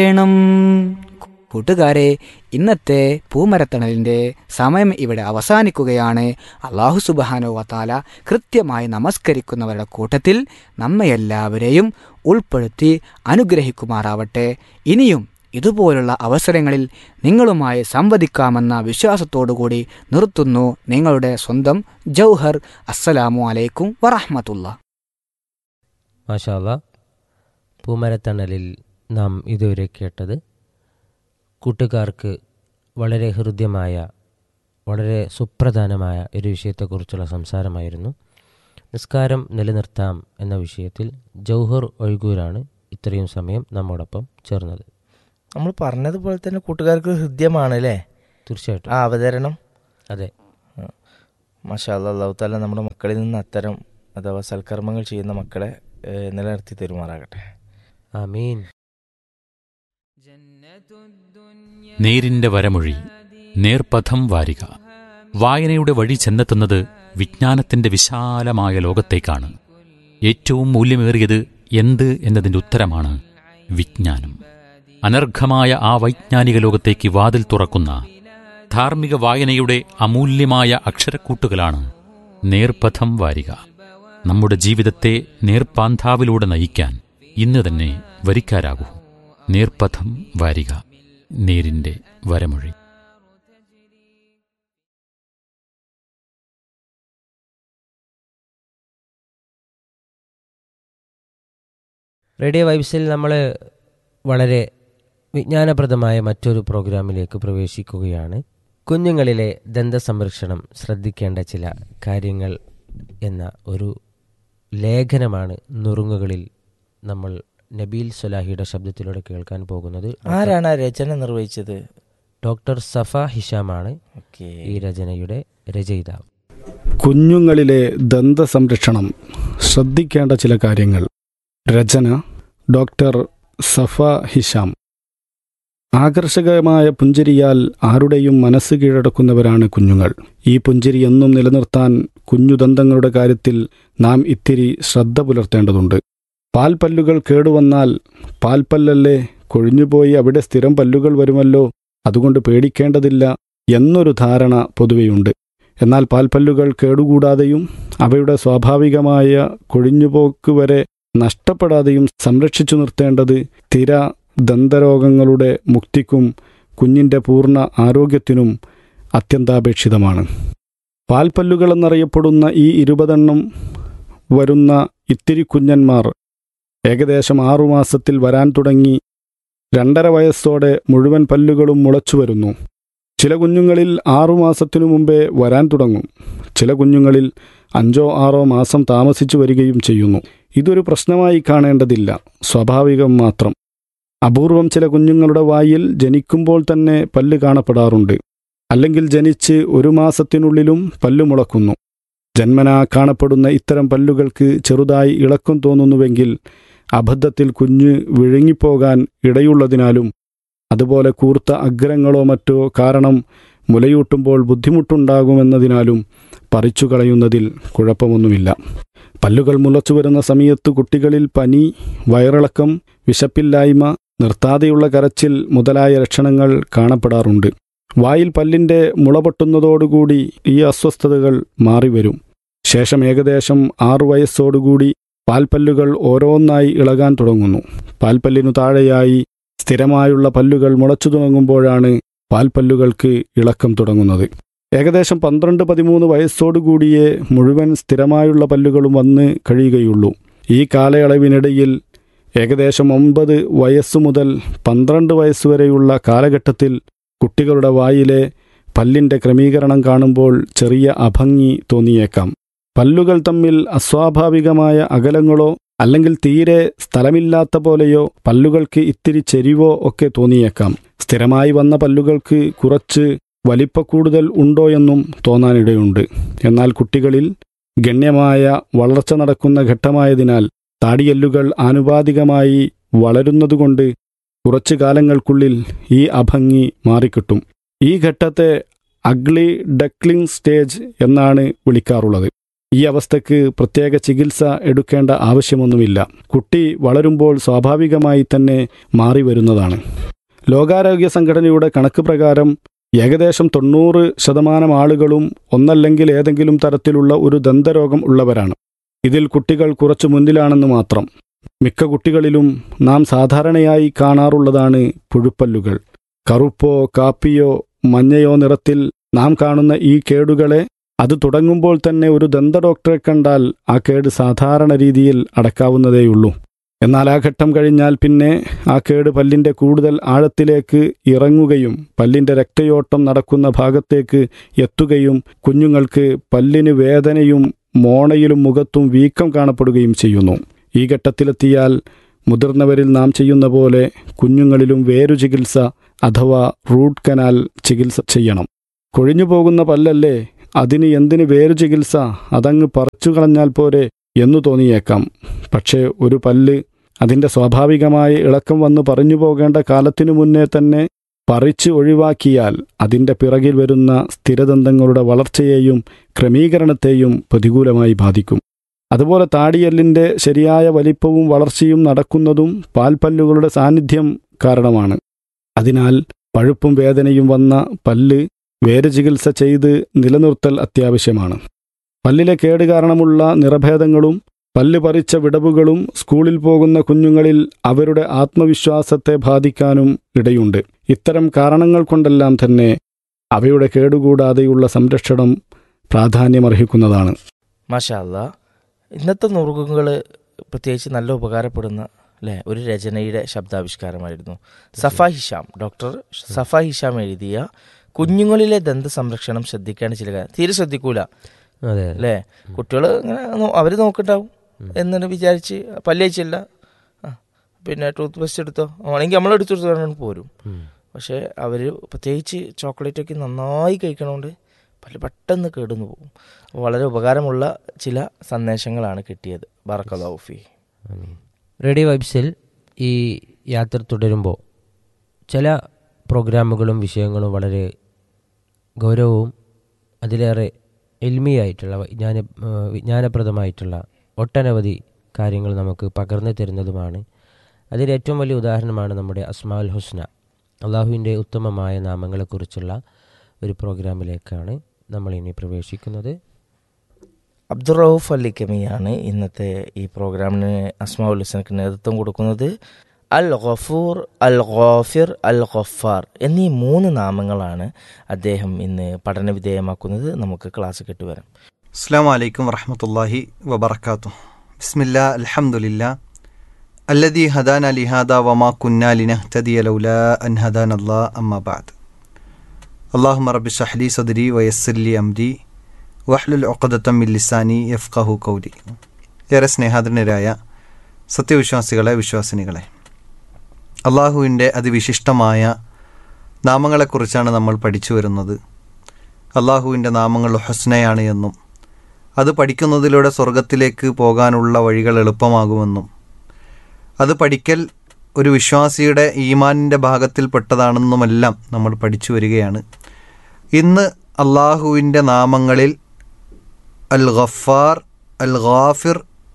വേണം കൂട്ടുകാരെ ഇന്നത്തെ പൂമരത്തണലിൻ്റെ സമയം ഇവിടെ അവസാനിക്കുകയാണ് അള്ളാഹു സുബാനോ വത്താല കൃത്യമായി നമസ്കരിക്കുന്നവരുടെ കൂട്ടത്തിൽ നമ്മയെല്ലാവരെയും ഉൾപ്പെടുത്തി അനുഗ്രഹിക്കുമാറാവട്ടെ ഇനിയും ഇതുപോലുള്ള അവസരങ്ങളിൽ നിങ്ങളുമായി സംവദിക്കാമെന്ന വിശ്വാസത്തോടുകൂടി നിർത്തുന്നു നിങ്ങളുടെ സ്വന്തം ജൗഹർ അസ്സലാമു അലൈക്കും വറഹമത്തുള്ള മാഷാല്ല പൂമരത്തണലിൽ നാം ഇതുവരെ കേട്ടത് കൂട്ടുകാർക്ക് വളരെ ഹൃദ്യമായ വളരെ സുപ്രധാനമായ ഒരു വിഷയത്തെക്കുറിച്ചുള്ള സംസാരമായിരുന്നു നിസ്കാരം നിലനിർത്താം എന്ന വിഷയത്തിൽ ജൗഹർ ഒഴുകൂരാണ് ഇത്രയും സമയം നമ്മോടൊപ്പം ചേർന്നത് നമ്മൾ പറഞ്ഞതുപോലെ തന്നെ കൂട്ടുകാർക്ക് ഹൃദ്യമാണ് അല്ലേ തീർച്ചയായിട്ടും ആ അവതരണം അതെ മഷാ അള്ളാഹു താല നമ്മുടെ മക്കളിൽ നിന്ന് അത്തരം അഥവാ സൽക്കർമ്മങ്ങൾ ചെയ്യുന്ന മക്കളെ ഏഹ്, നിലനിർത്തി തരുമാറാകട്ടെ ആമീൻ നേരിന്റെ വരമൊഴി നേർപഥം വാരിക വായനയുടെ വഴി ചെന്നെത്തുന്നത് വിജ്ഞാനത്തിന്റെ വിശാലമായ ലോകത്തേക്കാണ് ഏറ്റവും മൂല്യമേറിയത് എന്ത് എന്നതിന്റെ ഉത്തരമാണ് വിജ്ഞാനം അനർഘമായ ആ വൈജ്ഞാനിക ലോകത്തേക്ക് വാതിൽ തുറക്കുന്ന ധാർമ്മിക വായനയുടെ അമൂല്യമായ അക്ഷരക്കൂട്ടുകളാണ് നേർപഥം വാരിക നമ്മുടെ ജീവിതത്തെ നേർപ്പാന്താവിലൂടെ നയിക്കാൻ ഇന്ന് തന്നെ വരിക്കാരാകൂ നേർപഥം വാരിക നേരിന്റെ വരമൊഴി റേഡിയോ വൈബ്സിൽ നമ്മൾ വളരെ വിജ്ഞാനപ്രദമായ മറ്റൊരു പ്രോഗ്രാമിലേക്ക് പ്രവേശിക്കുകയാണ് കുഞ്ഞുങ്ങളിലെ ദന്തസംരക്ഷണം ശ്രദ്ധിക്കേണ്ട ചില കാര്യങ്ങൾ എന്ന ഒരു ലേഖനമാണ് നുറുങ്ങുകളിൽ നമ്മൾ നബീൽ സുലാഹിയുടെ ശബ്ദത്തിലൂടെ കേൾക്കാൻ പോകുന്നത് ആരാണ് ആ രചന നിർവഹിച്ചത് ഡോക്ടർ സഫ ഹിഷാമാണ് ഓക്കെ ഈ രചനയുടെ രചയിതാവ് കുഞ്ഞുങ്ങളിലെ ദന്തസംരക്ഷണം ശ്രദ്ധിക്കേണ്ട ചില കാര്യങ്ങൾ രചന ഡോക്ടർ സഫ ഹിഷാം ആകർഷകമായ പുഞ്ചിരിയാൽ ആരുടെയും മനസ്സ് കീഴടക്കുന്നവരാണ് കുഞ്ഞുങ്ങൾ ഈ പുഞ്ചിരി എന്നും നിലനിർത്താൻ കുഞ്ഞുദന്തങ്ങളുടെ കാര്യത്തിൽ നാം ഇത്തിരി ശ്രദ്ധ പുലർത്തേണ്ടതുണ്ട് പാൽപ്പല്ലുകൾ കേടുവന്നാൽ പാൽപ്പല്ലല്ലേ കൊഴിഞ്ഞുപോയി അവിടെ സ്ഥിരം പല്ലുകൾ വരുമല്ലോ അതുകൊണ്ട് പേടിക്കേണ്ടതില്ല എന്നൊരു ധാരണ പൊതുവെയുണ്ട് എന്നാൽ പാൽപ്പല്ലുകൾ കേടുകൂടാതെയും അവയുടെ സ്വാഭാവികമായ കൊഴിഞ്ഞുപോക്ക് വരെ നഷ്ടപ്പെടാതെയും സംരക്ഷിച്ചു നിർത്തേണ്ടത് സ്ഥിര ദന്തരോഗങ്ങളുടെ മുക്തിക്കും കുഞ്ഞിൻ്റെ പൂർണ്ണ ആരോഗ്യത്തിനും അത്യന്താപേക്ഷിതമാണ് പാൽപ്പല്ലുകളെന്നറിയപ്പെടുന്ന ഈ ഇരുപതെണ്ണം വരുന്ന ഇത്തിരി കുഞ്ഞന്മാർ ഏകദേശം ആറുമാസത്തിൽ വരാൻ തുടങ്ങി രണ്ടര വയസ്സോടെ മുഴുവൻ പല്ലുകളും മുളച്ചു വരുന്നു ചില കുഞ്ഞുങ്ങളിൽ ആറുമാസത്തിനു മുമ്പേ വരാൻ തുടങ്ങും ചില കുഞ്ഞുങ്ങളിൽ അഞ്ചോ ആറോ മാസം താമസിച്ചു വരികയും ചെയ്യുന്നു ഇതൊരു പ്രശ്നമായി കാണേണ്ടതില്ല സ്വാഭാവികം മാത്രം അപൂർവം ചില കുഞ്ഞുങ്ങളുടെ വായിൽ ജനിക്കുമ്പോൾ തന്നെ പല്ല് കാണപ്പെടാറുണ്ട് അല്ലെങ്കിൽ ജനിച്ച് ഒരു മാസത്തിനുള്ളിലും പല്ല് മുളക്കുന്നു ജന്മനാ കാണപ്പെടുന്ന ഇത്തരം പല്ലുകൾക്ക് ചെറുതായി ഇളക്കം തോന്നുന്നുവെങ്കിൽ അബദ്ധത്തിൽ കുഞ്ഞ് വിഴുങ്ങിപ്പോകാൻ ഇടയുള്ളതിനാലും അതുപോലെ കൂർത്ത അഗ്രങ്ങളോ മറ്റോ കാരണം മുലയൂട്ടുമ്പോൾ ബുദ്ധിമുട്ടുണ്ടാകുമെന്നതിനാലും പറിച്ചു കളയുന്നതിൽ കുഴപ്പമൊന്നുമില്ല പല്ലുകൾ മുളച്ചു വരുന്ന സമയത്ത് കുട്ടികളിൽ പനി വയറിളക്കം വിശപ്പില്ലായ്മ നിർത്താതെയുള്ള കരച്ചിൽ മുതലായ ലക്ഷണങ്ങൾ കാണപ്പെടാറുണ്ട് വായിൽ പല്ലിൻ്റെ മുള പൊട്ടുന്നതോടുകൂടി ഈ അസ്വസ്ഥതകൾ മാറിവരും ശേഷം ഏകദേശം ആറു വയസ്സോടുകൂടി പാൽപ്പല്ലുകൾ ഓരോന്നായി ഇളകാൻ തുടങ്ങുന്നു പാൽപ്പല്ലിനു താഴെയായി സ്ഥിരമായുള്ള പല്ലുകൾ മുളച്ചു തുടങ്ങുമ്പോഴാണ് പാൽപ്പല്ലുകൾക്ക് ഇളക്കം തുടങ്ങുന്നത് ഏകദേശം പന്ത്രണ്ട് പതിമൂന്ന് വയസ്സോടുകൂടിയേ മുഴുവൻ സ്ഥിരമായുള്ള പല്ലുകളും വന്ന് കഴിയുകയുള്ളൂ ഈ കാലയളവിനിടയിൽ ഏകദേശം ഒമ്പത് വയസ്സു മുതൽ പന്ത്രണ്ട് വയസ്സുവരെയുള്ള കാലഘട്ടത്തിൽ കുട്ടികളുടെ വായിലെ പല്ലിൻ്റെ ക്രമീകരണം കാണുമ്പോൾ ചെറിയ അഭംഗി തോന്നിയേക്കാം പല്ലുകൾ തമ്മിൽ അസ്വാഭാവികമായ അകലങ്ങളോ അല്ലെങ്കിൽ തീരെ സ്ഥലമില്ലാത്ത പോലെയോ പല്ലുകൾക്ക് ഇത്തിരി ചെരിവോ ഒക്കെ തോന്നിയേക്കാം സ്ഥിരമായി വന്ന പല്ലുകൾക്ക് കുറച്ച് വലിപ്പക്കൂടുതൽ ഉണ്ടോ എന്നും തോന്നാനിടയുണ്ട് എന്നാൽ കുട്ടികളിൽ ഗണ്യമായ വളർച്ച നടക്കുന്ന ഘട്ടമായതിനാൽ താടിയെല്ലുകൾ ആനുപാതികമായി വളരുന്നതുകൊണ്ട് കുറച്ചു കാലങ്ങൾക്കുള്ളിൽ ഈ അഭംഗി മാറിക്കിട്ടും ഈ ഘട്ടത്തെ അഗ്ലി ഡക്ലിംഗ് സ്റ്റേജ് എന്നാണ് വിളിക്കാറുള്ളത് ഈ അവസ്ഥയ്ക്ക് പ്രത്യേക ചികിത്സ എടുക്കേണ്ട ആവശ്യമൊന്നുമില്ല കുട്ടി വളരുമ്പോൾ സ്വാഭാവികമായി തന്നെ മാറി വരുന്നതാണ് ലോകാരോഗ്യ സംഘടനയുടെ കണക്ക് പ്രകാരം ഏകദേശം തൊണ്ണൂറ് ശതമാനം ആളുകളും ഒന്നല്ലെങ്കിൽ ഏതെങ്കിലും തരത്തിലുള്ള ഒരു ദന്തരോഗം ഉള്ളവരാണ് ഇതിൽ കുട്ടികൾ കുറച്ചു മുന്നിലാണെന്ന് മാത്രം മിക്ക കുട്ടികളിലും നാം സാധാരണയായി കാണാറുള്ളതാണ് പുഴുപ്പല്ലുകൾ കറുപ്പോ കാപ്പിയോ മഞ്ഞയോ നിറത്തിൽ നാം കാണുന്ന ഈ കേടുകളെ അത് തുടങ്ങുമ്പോൾ തന്നെ ഒരു ദന്ത ഡോക്ടറെ കണ്ടാൽ ആ കേട് സാധാരണ രീതിയിൽ അടക്കാവുന്നതേയുള്ളൂ എന്നാൽ ആ ഘട്ടം കഴിഞ്ഞാൽ പിന്നെ ആ കേട് പല്ലിൻ്റെ കൂടുതൽ ആഴത്തിലേക്ക് ഇറങ്ങുകയും പല്ലിൻ്റെ രക്തയോട്ടം നടക്കുന്ന ഭാഗത്തേക്ക് എത്തുകയും കുഞ്ഞുങ്ങൾക്ക് പല്ലിന് വേദനയും മോണയിലും മുഖത്തും വീക്കം കാണപ്പെടുകയും ചെയ്യുന്നു ഈ ഘട്ടത്തിലെത്തിയാൽ മുതിർന്നവരിൽ നാം ചെയ്യുന്ന പോലെ കുഞ്ഞുങ്ങളിലും വേരു ചികിത്സ അഥവാ റൂട്ട് കനാൽ ചികിത്സ ചെയ്യണം കൊഴിഞ്ഞു പോകുന്ന പല്ലല്ലേ അതിന് എന്തിന് വേരു ചികിത്സ അതങ്ങ് പറിച്ചു കളഞ്ഞാൽ പോരെ എന്നു തോന്നിയേക്കാം പക്ഷേ ഒരു പല്ല് അതിൻ്റെ സ്വാഭാവികമായ ഇളക്കം വന്ന് പറഞ്ഞു പോകേണ്ട കാലത്തിനു മുന്നേ തന്നെ പറിച്ച് ഒഴിവാക്കിയാൽ അതിൻ്റെ പിറകിൽ വരുന്ന സ്ഥിരദന്തങ്ങളുടെ വളർച്ചയെയും ക്രമീകരണത്തെയും പ്രതികൂലമായി ബാധിക്കും അതുപോലെ താടിയല്ലിൻ്റെ ശരിയായ വലിപ്പവും വളർച്ചയും നടക്കുന്നതും പാൽപ്പല്ലുകളുടെ സാന്നിധ്യം കാരണമാണ് അതിനാൽ പഴുപ്പും വേദനയും വന്ന പല്ല് വേര് ചികിത്സ ചെയ്ത് നിലനിർത്തൽ അത്യാവശ്യമാണ് പല്ലിലെ കേട് കാരണമുള്ള നിറഭേദങ്ങളും പല്ല് പറിച്ച വിടവുകളും സ്കൂളിൽ പോകുന്ന കുഞ്ഞുങ്ങളിൽ അവരുടെ ആത്മവിശ്വാസത്തെ ബാധിക്കാനും ഇടയുണ്ട് ഇത്തരം കാരണങ്ങൾ കൊണ്ടെല്ലാം തന്നെ അവയുടെ കേടുകൂടാതെയുള്ള സംരക്ഷണം പ്രാധാന്യമർഹിക്കുന്നതാണ് മാഷാ അല്ലാ ഇന്നത്തെ നുറുങ്ങുകൾ പ്രത്യേകിച്ച് നല്ല ഉപകാരപ്പെടുന്ന അല്ലേ ഒരു രചനയുടെ ശബ്ദാവിഷ്കാരമായിരുന്നു സഫ ഹിഷാം ഡോക്ടർ സഫ ഹിഷാം എഴുതിയ കുഞ്ഞുങ്ങളിലെ ദന്ത സംരക്ഷണം ശ്രദ്ധിക്കേണ്ട ചില കാര്യം തീരെ ശ്രദ്ധിക്കൂല അതെ അല്ലേ കുട്ടികൾ ഇങ്ങനെ നോ- അവര് നോക്കണ്ടാവും എന്നിട്ട് വിചാരിച്ച് പല്ലേച്ചില്ല ആ പിന്നെ ടൂത്ത് പേസ്റ്റ് എടുത്തോ ആണെങ്കിൽ നമ്മൾ എടുത്തെടുത്ത് വേണം പോരും ഉം. പക്ഷേ അവർ പ്രത്യേകിച്ച് ചോക്ലേറ്റ് ഒക്കെ നന്നായി കഴിക്കണോണ്ട് പല പെട്ടെന്ന് കേടുന്നു പോകും അപ്പോൾ വളരെ ഉപകാരമുള്ള ചില സന്ദേശങ്ങളാണ് കിട്ടിയത് ബറക്കലാഫി ആമീൻ. റേഡിയോ വൈബ്സിൽ ഈ യാത്ര തുടരുമ്പോൾ ചില പ്രോഗ്രാമുകളും വിഷയങ്ങളും വളരെ ഗൗരവവും അതിലേറെ എൽമിയായിട്ടുള്ള വിജ്ഞാന ആ, വിജ്ഞാനപ്രദമായിട്ടുള്ള ഒട്ടനവധി കാര്യങ്ങൾ നമുക്ക് പകർന്നു തരുന്നതുമാണ് അതിൽ ഏറ്റവും വലിയ ഉദാഹരണമാണ് നമ്മുടെ അസ്മാൽ ഹുസ്ന അള്ളാഹുവിൻ്റെ ഉത്തമമായ നാമങ്ങളെക്കുറിച്ചുള്ള ഒരു പ്രോഗ്രാമിലേക്കാണ് നമ്മൾ ഇനി പ്രവേശിക്കുന്നത് അബ്ദുറൌഫ് അലി കമിയാണ് ഇന്നത്തെ ഈ പ്രോഗ്രാമിന് അസ്മാഉൽ ഹുസനക്ക് നേതൃത്വം കൊടുക്കുന്നത് അൽ ഗഫൂർ അൽ ഗോഫിർ അൽ ഗഫാർ എന്നീ മൂന്ന് നാമങ്ങളാണ് അദ്ദേഹം ഇന്ന് പഠന വിധേയമാക്കുന്നത് നമുക്ക് ക്ലാസ് കേട്ടുവരാം അസ്സാം വലൈക്കും വറഹമത്തല്ലാഹി വബർക്കാത്തു ബിസ്മില്ലാ അൽഹംദുലില്ലാ അല്ലദി ഹദാന ലിഹാദ വമാ കുന്ന ലിനഹ്തദിയ ലൗലാ അൻ ഹദാന അല്ലാ അമ്മ ബാദ് അള്ളാഹുമ റബ്ബി ഷഹ്ലി സദരി വയസ്സില്ലി അംരി വഹ്ലുൽ ഒക്കദത്തം ലിസാനി യഫ്ഖഹു കൗലി ഏറെ സ്നേഹാദരനരായ സത്യവിശ്വാസികളെ വിശ്വാസിനികളെ അള്ളാഹുവിൻ്റെ അതിവിശിഷ്ടമായ നാമങ്ങളെക്കുറിച്ചാണ് നമ്മൾ പഠിച്ചു വരുന്നത് അള്ളാഹുവിൻ്റെ നാമങ്ങൾ ഹസ്നയാണ് എന്നും അത് പഠിക്കുന്നതിലൂടെ സ്വർഗത്തിലേക്ക് പോകാനുള്ള വഴികൾ എളുപ്പമാകുമെന്നും അത് പഠിക്കൽ ഒരു വിശ്വാസിയുടെ ഈമാനിൻ്റെ ഭാഗത്തിൽപ്പെട്ടതാണെന്നുമെല്ലാം നമ്മൾ പഠിച്ചു വരികയാണ് ഇന്ന് അള്ളാഹുവിൻ്റെ നാമങ്ങളിൽ അൽ ഗഫാർ അൽ ഗാഫിർ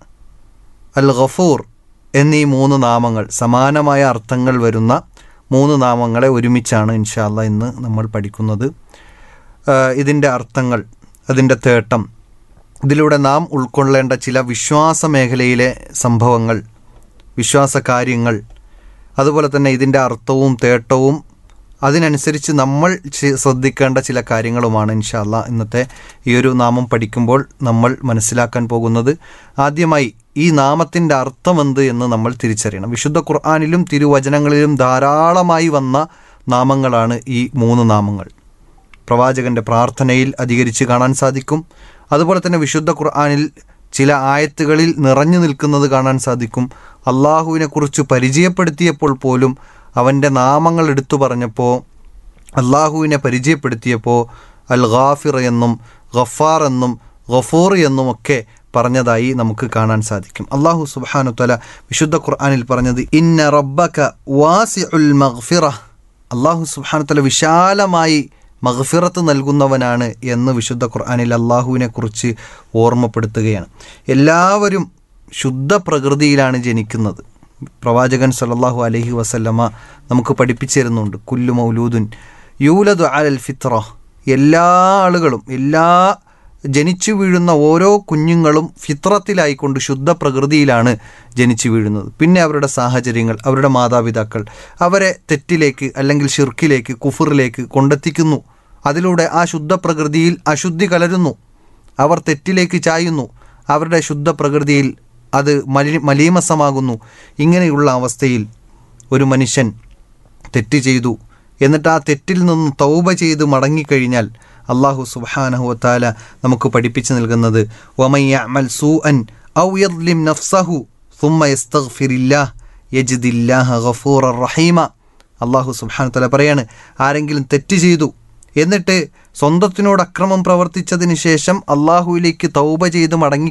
അൽ ഗഫൂർ എന്നീ മൂന്ന് നാമങ്ങൾ സമാനമായ അർത്ഥങ്ങൾ വരുന്ന മൂന്ന് നാമങ്ങളെ ഒരുമിച്ചാണ് ഇൻഷാല്ല ഇന്ന് നമ്മൾ പഠിക്കുന്നത് ഇതിൻ്റെ അർത്ഥങ്ങൾ അതിൻ്റെ തേട്ടം ഇതിലൂടെ നാം ഉൾക്കൊള്ളേണ്ട ചില വിശ്വാസ മേഖലയിലെ സംഭവങ്ങൾ വിശ്വാസ കാര്യങ്ങൾ അതുപോലെ തന്നെ ഇതിൻ്റെ അർത്ഥവും തേട്ടവും അതിനനുസരിച്ച് നമ്മൾ ചെ- ശ്രദ്ധിക്കേണ്ട ചില കാര്യങ്ങളുമാണ് ഇൻഷാല്ല ഇന്നത്തെ ഈ ഒരു നാമം പഠിക്കുമ്പോൾ നമ്മൾ മനസ്സിലാക്കാൻ പോകുന്നത് ആദ്യമായി ഈ നാമത്തിൻ്റെ അർത്ഥമെന്ത് എന്ന് നമ്മൾ തിരിച്ചറിയണം വിശുദ്ധ ഖുർആാനിലും തിരുവചനങ്ങളിലും ധാരാളമായി വന്ന നാമങ്ങളാണ് ഈ മൂന്ന് നാമങ്ങൾ പ്രവാചകന്റെ പ്രാർത്ഥനയിൽ അധികരിച്ച് കാണാൻ സാധിക്കും അതുപോലെ തന്നെ വിശുദ്ധ ഖുർആാനിൽ ചില ആയത്തുകളിൽ നിറഞ്ഞു നിൽക്കുന്നത് കാണാൻ സാധിക്കും അള്ളാഹുവിനെക്കുറിച്ച് പരിചയപ്പെടുത്തിയപ്പോൾ പോലും അവൻ്റെ നാമങ്ങൾ എടുത്തു പറഞ്ഞപ്പോൾ അള്ളാഹുവിനെ പരിചയപ്പെടുത്തിയപ്പോൾ അൽ ഗാഫിർ എന്നും ഗഫാർ എന്നും ഗഫൂർ എന്നുമൊക്കെ പറഞ്ഞതായി നമുക്ക് കാണാൻ സാധിക്കും അള്ളാഹു സുബ്ഹാനു തല വിശുദ്ധ ഖുർആാനിൽ പറഞ്ഞത് ഇന്ന റബ്ബക വാസി ഉൽ മഗ്ഫിറ അള്ളാഹു സുബ്ഹാനു തല വിശാലമായി മഹഫിറത്ത് നൽകുന്നവനാണ് എന്ന് വിശുദ്ധ ഖുർആാനിൽ അള്ളാഹുവിനെ കുറിച്ച് ഓർമ്മപ്പെടുത്തുകയാണ് എല്ലാവരും ശുദ്ധ പ്രകൃതിയിലാണ് ജനിക്കുന്നത് പ്രവാചകൻ സല്ലല്ലാഹു അലൈഹി വസല്ലമ നമുക്ക് പഠിപ്പിച്ചു തരുന്നുണ്ട് കുല്ലു മൗലൂദുൻ യൂലദു അലൽ ഫിത്ര എല്ലാ ആളുകളും എല്ലാ ജനിച്ചു വീഴുന്ന ഓരോ കുഞ്ഞുങ്ങളും ഫിത്രത്തിലായിക്കൊണ്ട് ശുദ്ധ പ്രകൃതിയിലാണ് ജനിച്ചു വീഴുന്നത് പിന്നെ അവരുടെ സാഹചര്യങ്ങൾ അവരുടെ മാതാപിതാക്കൾ അവരെ തെറ്റിലേക്ക് അല്ലെങ്കിൽ ഷിർക്കിലേക്ക് കുഫറിലേക്ക് കൊണ്ടെത്തിക്കുന്നു അതിലൂടെ ആ ശുദ്ധ പ്രകൃതിയിൽ അശുദ്ധി കലരുന്നു അവർ തെറ്റിലേക്ക് ചായുന്നു അവരുടെ ശുദ്ധ പ്രകൃതിയിൽ അത് മലി മലീമസമാകുന്നു ഇങ്ങനെയുള്ള അവസ്ഥയിൽ ഒരു മനുഷ്യൻ തെറ്റ് ചെയ്തു എന്നിട്ട് ആ തെറ്റിൽ നിന്ന് തൗബ ചെയ്ത് മടങ്ങിക്കഴിഞ്ഞാൽ അള്ളാഹു സുബാനഹുവത്താല നമുക്ക് പഠിപ്പിച്ചു നൽകുന്നത് വമയ്യമൽ സൂ അൻ ഔ യദ്ലിം നഫ്സഹു സുമ്മ യസ്തഗ്ഫിരില്ലാഹ് യജിദില്ലാഹ ഗഫൂറ റഹീമ അള്ളാഹു സുബാന തല പറയാണ് ആരെങ്കിലും തെറ്റ് ചെയ്തു എന്നിട്ട് സ്വന്തത്തിനോട് അക്രമം പ്രവർത്തിച്ചതിന് ശേഷം അള്ളാഹുവിലേക്ക് തൗബ ചെയ്ത് മടങ്ങി